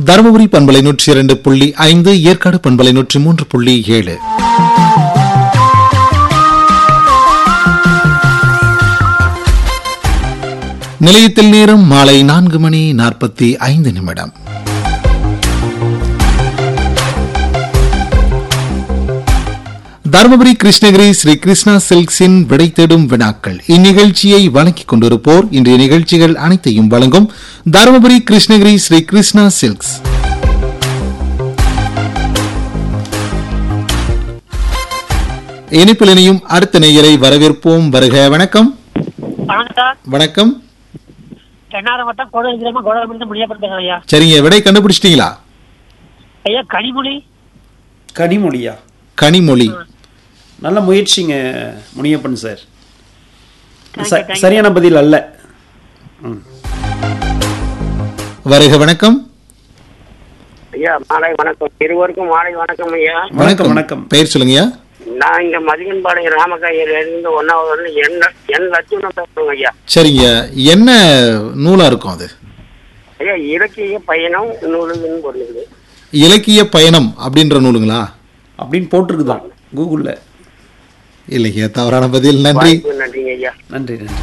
தருமபுரி பண்பலை நூற்றி இரண்டு புள்ளி ஐந்து ஏற்காடு பண்பலை நூற்றி மூன்று புள்ளி ஏழு நிலையத்தில் நேரம் மாலை நான்கு மணி நாற்பத்தி ஐந்து நிமிடம் தருமபுரி கிருஷ்ணகிரி ஸ்ரீ கிருஷ்ணா சில்க்ஸின் விடை தேடும் வினாக்கள் இந்நிகழ்ச்சியை வழங்கிக் கொண்டிருப்போர் இன்றைய நிகழ்ச்சிகள் அனைத்தையும் வழங்கும் தருமபுரி கிருஷ்ணகிரி ஸ்ரீ கிருஷ்ணா சில்க்ஸ் இனிப்பில் இணையும் அடுத்த நேயரை வரவேற்போம் வருக வணக்கம் வணக்கம் சார் வணக்கம் தென்னாரம் வட்டம் கோடை கிராம கோடை முடியப்படுத்துங்க ஐயா சரிங்க விடை கண்டுபிடிச்சிட்டீங்களா ஐயா கனிமொழி கனிமொழியா கனிமொழி நல்ல முயற்சிங்க முனியப்பன் சார் Thank you, ச- thank you. சரியான பதில் அல்ல வருக வணக்கம் ஐயா மாலை வணக்கம் இருவருக்கும் மாலை வணக்கம் ஐயா வணக்கம் வணக்கம் பெயர் சொல்லுங்கய்யா நான் இங்க மதிகன்பாளையம் ராமகாயில இருந்து ஒன்னாவது என் என் லட்சணம் பேசுறேங்க ஐயா சரிங்க என்ன நூலா இருக்கும் அது ஐயா இலக்கிய பயணம் நூலுன்னு போடுது இலக்கிய பயணம் அப்படின்ற நூலுங்களா அப்படின்னு போட்டிருக்குதான் கூகுளில் இல்லைங்க தவறான பதில் நன்றி வாய்ப்பு நன்றிங்க ஐயா நன்றி நன்றி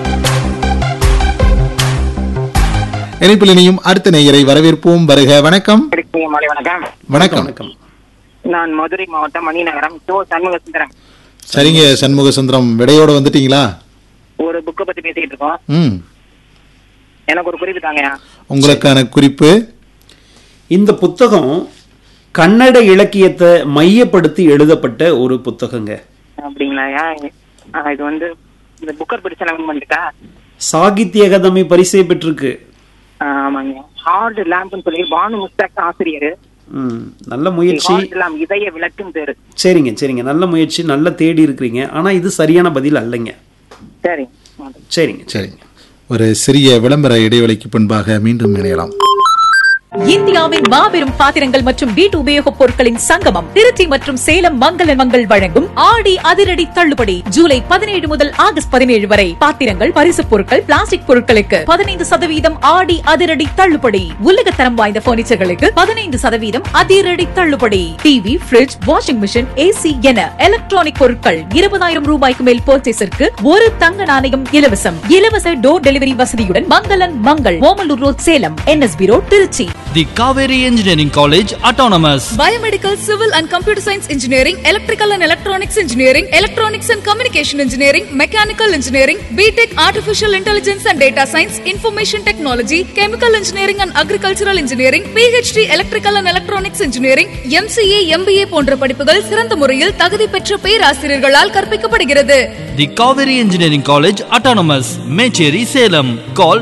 இணைப்பில் இணையும் அடுத்த நேயரை வரவேற்போம் வருக வணக்கம் இருக்கீங்க மாலை வணக்கம் வணக்கம் வணக்கம் நான் மதுரை மாவட்டம் மணிநகரம் சோ சண்முக சுந்தரம் சரிங்க சண்முக சுந்தரம் விடையோட வந்துட்டீங்களா ஒரு புக்கை பத்தி பேசிக்கிட்டு இருக்கோம் ம் எனக்கு ஒரு குறிப்பு தாங்க உங்களுக்கான குறிப்பு இந்த புத்தகம் கன்னட இலக்கியத்தை மையப்படுத்தி எழுதப்பட்ட ஒரு புத்தகங்க அப்படிங்களா ஆ, இது வந்து இந்த புக்கர் பிடிச்ச நான் பண்ணிட்டா சாகித்ய அகாதமி பரிசை பெற்றிருக்கு ஆமாங்க ஹார்ட் லேம்ப்னு சொல்லி பானு முஸ்தாக் ஆசிரியர் ம், நல்ல முயற்சி ஹார்ட் லேம்ப் இதய விளக்குன்னு பேரு சரிங்க சரிங்க நல்ல முயற்சி நல்ல தேடி இருக்கிறீங்க ஆனா இது சரியான பதில் அல்லங்க சரி சரிங்க சரிங்க ஒரு சிறிய விளம்பர இடைவெளிக்கு பின்பாக மீண்டும் இணையலாம் இந்தியாவின் மாபெரும் பாத்திரங்கள் மற்றும் வீட்டு உபயோகப் பொருட்களின் சங்கமம் திருச்சி மற்றும் சேலம் மங்கள மங்கள் வழங்கும் ஆடி அதிரடி தள்ளுபடி ஜூலை பதினேழு முதல் ஆகஸ்ட் பதினேழு வரை பாத்திரங்கள் பரிசுப் பொருட்கள் பிளாஸ்டிக் பொருட்களுக்கு பதினைந்து சதவீதம் ஆடி அதிரடி தள்ளுபடி உலகத்தரம் வாய்ந்த பர்னிச்சர்களுக்கு பதினைந்து சதவீதம் அதிரடி தள்ளுபடி TV fridge washing machine AC என எலக்ட்ரானிக் பொருட்கள் இருபதாயிரம் ரூபாய்க்கு மேல் பர்ச்சேஸிற்கு ஒரு தங்க நாணயம் இலவசம் இலவச டோர் டெலிவரி வசதியுடன் மங்களன் மங்கள் Omalur road Salem NSB road Trichy The Kaveri Engineering College Autonomous. Biomedical, Civil and Computer Science Engineering, Electrical and Electronics Engineering, Electronics and Communication Engineering, Mechanical Engineering, BTech Artificial Intelligence and Data Science, Information Technology, Chemical Engineering and Agricultural Engineering, PhD Electrical and Electronics Engineering, MCA, MBA போன்ற படிப்புகள் சிறந்த முறையில் தகுதி பெற்ற பேராசிரியர்களால் கற்பிக்கப்படுகிறது The Kaveri Engineering College Autonomous. Mecheri Salem. Call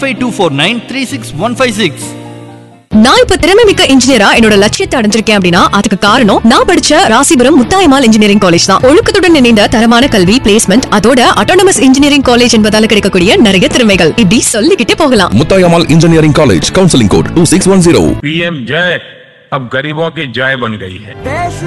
95249 நான் இப்ப திறமை மிக்க இன்ஜினியரா என்னோட லட்சியத்தை அடைஞ்சிருக்கேன் அப்படின்னா அதுக்கு காரணம் நான் படிச்ச ராசிபுரம் முத்தாயமால் இன்ஜினியரிங் காலேஜ் தான் ஒழுக்கத்துடன் இணைந்த தரமான கல்வி பிளேஸ்மெண்ட் அதோட அட்டானமஸ் இன்ஜினியரிங் காலேஜ் என்பதால கிடைக்கக்கூடிய நிறைய திறமைகள் இப்படி சொல்லிக்கிட்டே போகலாம் Muthayammal engineering college counselling code two six one zero PM Jay अब गरीबों की जय बन गई है देश